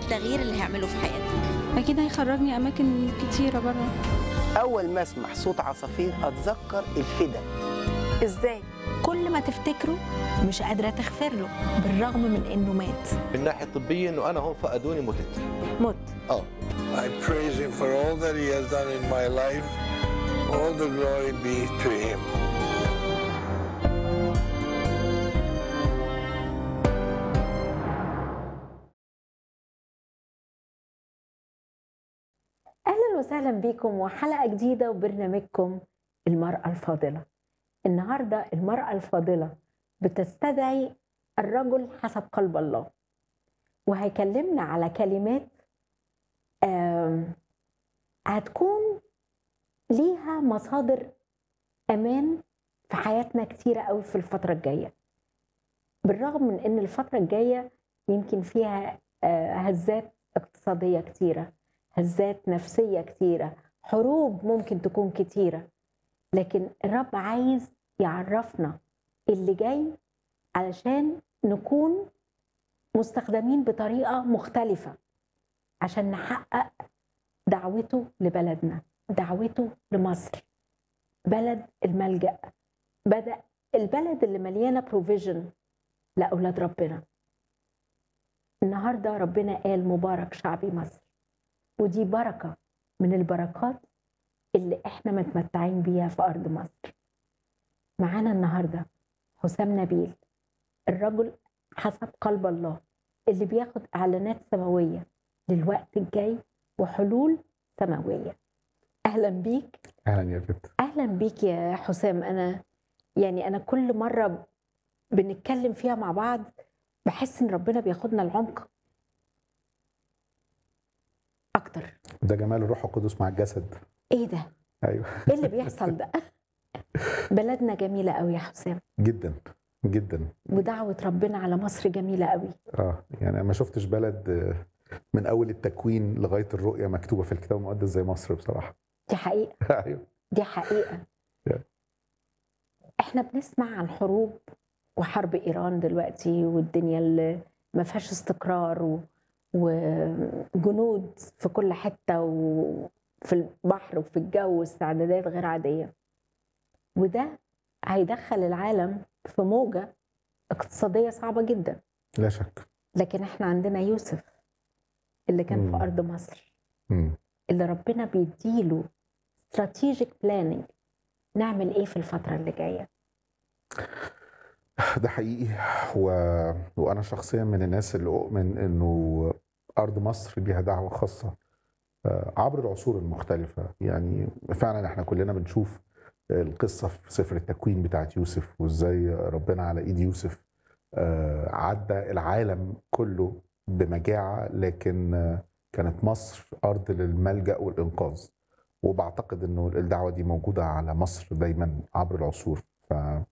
التغيير اللي هيعمله في حياتك اكيد هيخرجني اماكن كتيره بره اول ما اسمع صوت عصافير اتذكر الفدا ازاي كل ما تفتكره مش قادره تغفر له بالرغم من انه مات من الناحيه الطبيه انه انا هون فقدوني متت مت اه I praise him for all that he has done in my life. All the glory be to him. اهلا وسهلا بكم وحلقه جديده وبرنامجكم المراه الفاضله النهارده المراه الفاضله بتستدعي الرجل حسب قلب الله وهيكلمنا على كلمات آم، هتكون ليها مصادر امان في حياتنا كتيره قوي في الفتره الجايه بالرغم من ان الفتره الجايه يمكن فيها آه، هزات اقتصاديه كتيره هزات نفسية كتيرة حروب ممكن تكون كتيرة لكن الرب عايز يعرفنا اللي جاي علشان نكون مستخدمين بطريقة مختلفة عشان نحقق دعوته لبلدنا دعوته لمصر بلد الملجأ بدأ البلد اللي مليانة بروفيجن لأولاد ربنا النهاردة ربنا قال مبارك شعبي مصر ودي بركة من البركات اللي احنا متمتعين بيها في أرض مصر معانا النهاردة حسام نبيل الرجل حسب قلب الله اللي بياخد إعلانات سماوية للوقت الجاي وحلول سماوية أهلا بيك اهلا يا فت أهلا بيك يا حسام أنا يعني أنا كل مرة بنتكلم فيها مع بعض بحس إن ربنا بياخدنا العمق أكتر ده جمال الروح القدس مع الجسد ايه ده؟ ايوه ايه اللي بيحصل ده؟ بلدنا جميلة قوي يا حسام جدا جدا ودعوة ربنا على مصر جميلة قوي اه يعني أنا ما شفتش بلد آه، من اول التكوين لغايه الرؤيه مكتوبه في الكتاب المقدس زي مصر بصراحه دي حقيقة ايوه دي حقيقة Yeah. احنا بنسمع عن حروب وحرب ايران دلوقتي والدنيا اللي ما فيهاش استقرار و... وجنود في كل حتة وفي البحر وفي الجو استعدادات غير عادية وده هيدخل العالم في موجة اقتصادية صعبة جدا لا شك لكن احنا عندنا يوسف اللي كان مم. في ارض مصر مم. اللي ربنا بيديله strategic planning نعمل ايه في الفتره اللي جايه ده حقيقي و... وانا شخصيا من الناس اللي اؤمن انه ارض مصر ليها دعوه خاصه آه، عبر العصور المختلفه يعني فعلا احنا كلنا بنشوف القصه في سفر التكوين بتاعت يوسف وازاي ربنا على ايد يوسف آه، عدى العالم كله بمجاعه لكن آه، كانت مصر ارض للملجا والانقاذ وبعتقد انه الدعوه دي موجوده على مصر دايما عبر العصور ف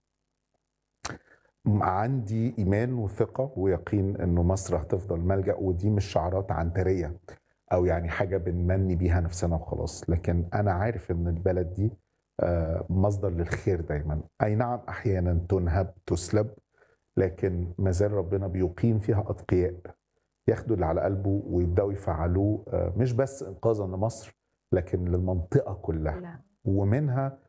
عندي ايمان وثقه ويقين انه مصر هتفضل ملجا ودي مش شعارات عنتريه او يعني حاجه بنمني بيها نفسنا وخلاص لكن انا عارف ان البلد دي آه، مصدر للخير دايما اي نعم احيانا تنهب تسلب لكن ما زال ربنا بيقيم فيها اتقياء ياخدوا اللي على قلبه ويبداوا يفعلوه آه، مش بس انقاذا لمصر لكن للمنطقه كلها لا. ومنها